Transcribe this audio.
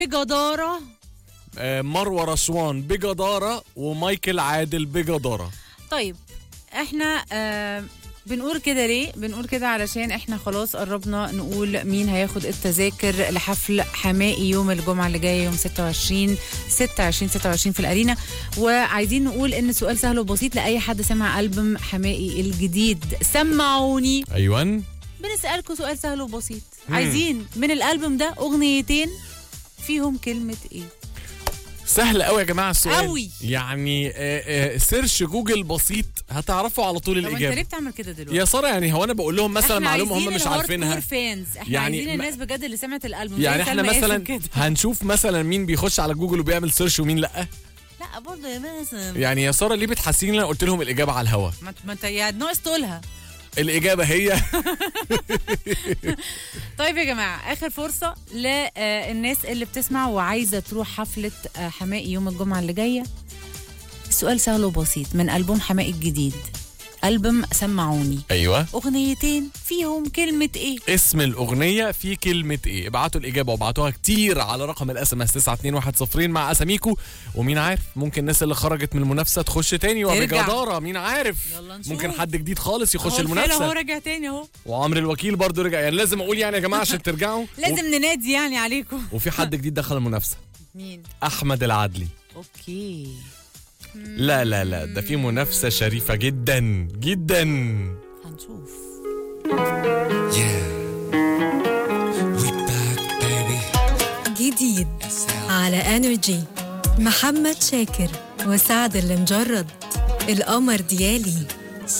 بجدارة آه، مروه رشوان بجداره ومايكل عادل بجداره طيب احنا آه بنقول كده ليه؟ بنقول كده علشان احنا خلاص قربنا نقول مين هياخد التذاكر لحفل حمائي يوم الجمعة اللي جاية يوم 26 26 26 في الأرينا وعايزين نقول إن سؤال سهل وبسيط لأي حد سمع ألبوم حمائي الجديد سمعوني ايوه بنسألكم سؤال سهل وبسيط عايزين من الألبوم ده أغنيتين فيهم كلمة إيه؟ سهل قوي يا جماعه السؤال أوي. يعني آه، آه، سيرش جوجل بسيط هتعرفوا على طول طب أنت ليه الاجابه بتعمل كده دلوقتي؟ يا ساره يعني هو انا بقول لهم مثلا احنا معلومه هم عايزين مش الهارد عارفينها كور فانز احنا يعني عايزين ما- الناس بجد اللي سمعت الالبوم زي يعني احنا سلمى قاسم مثلا كده هنشوف مثلا مين بيخش على جوجل وبيعمل سيرش ومين لا لا برضه يا باسم يعني يا ساره ليه بتحسيني إن انا قلت لهم الاجابه على الهوا ما ما انت يا ناقص تقولها الاجابه هي طيب يا جماعه اخر فرصه للناس اللي بتسمع وعايزه تروح حفله آه، حمائي يوم الجمعه اللي جايه السؤال سهل وبسيط من البوم حمائي الجديد البوم سمعوني ايوه اغنيتين فيهم كلمه ايه اسم الاغنيه في كلمه ايه ابعتوا الاجابه وابعتوها كتير على رقم الاس ام اس 92110 مع اساميكو ومين عارف ممكن الناس اللي خرجت من المنافسه تخش تاني ترجع. وبجداره مين عارف يلا نشوف. ممكن حد جديد خالص يخش هو الفيل اهو المنافسه راجع تاني اهو وعمرو الوكيل برضو رجع يعني لازم اقول يعني يا جماعه عشان ترجعوا لازم ننادي يعني عليكم و... وفي حد جديد دخل المنافسه مين احمد العدلي اوكي لا لا لا ده في منافسه شريفه جدا جدا هنشوف Yeah. We back, baby. جديد على انرجي محمد شاكر وسعد المجرد القمر ديالي